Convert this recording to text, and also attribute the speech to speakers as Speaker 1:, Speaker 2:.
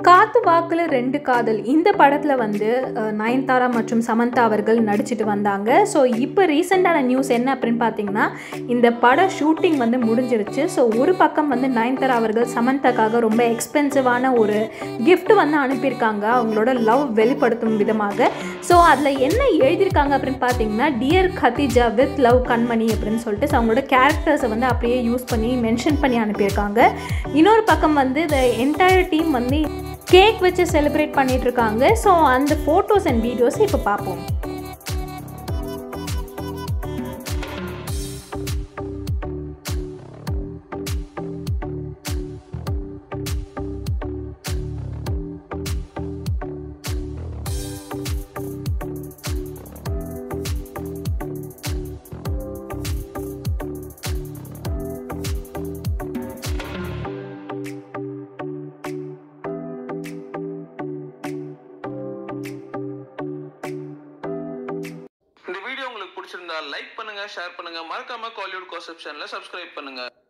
Speaker 1: காத்து வாக்குல ரெண்டு காதல் இந்த படத்தில் வந்து அஹ், நயன்தாரா மற்றும் சமந்தா அவர்கள் நடிச்சிட்டு வந்தாங்க ஸோ இப்போ ரீசெண்டான நியூஸ் என்ன அப்படின்னு பார்த்தீங்கன்னா இந்த பட ஷூட்டிங் வந்து முடிஞ்சிருச்சு ஸோ ஒரு பக்கம் வந்து நயன்தாரா அவர்கள் சமந்தாக்காக ரொம்ப எக்ஸ்பென்சிவான ஒரு gift வந்து அனுப்பியிருக்காங்க அவங்களோட லவ் வெளிப்படுத்தும் விதமாக ஸோ அதில் என்ன எழுதியிருக்காங்க அப்படின்னு பார்த்தீங்கன்னா டியர் கத்திஜா வித் லவ் கண்மணி அப்படின்னு சொல்லிட்டு ஸோ அவங்களோட கேரக்டர்ஸை வந்து அப்படியே யூஸ் பண்ணி மென்ஷன் பண்ணி அனுப்பியிருக்காங்க இன்னொரு பக்கம் வந்து இந்த என்டையர் டீம் வந்து கேக் வச்சு செலிப்ரேட் பண்ணிட்டு இருக்காங்க ஸோ அந்த ஃபோட்டோஸ் அண்ட் வீடியோஸ் இப்போ பார்ப்போம்
Speaker 2: இந்த வீடியோ உங்களுக்கு பிடிச்சிருந்தா லைக் பண்ணுங்க ஷேர் பண்ணுங்க மறக்காம காலிவுட் கோசப்ஷன்ல சப்ஸ்கிரைப் பண்ணுங்க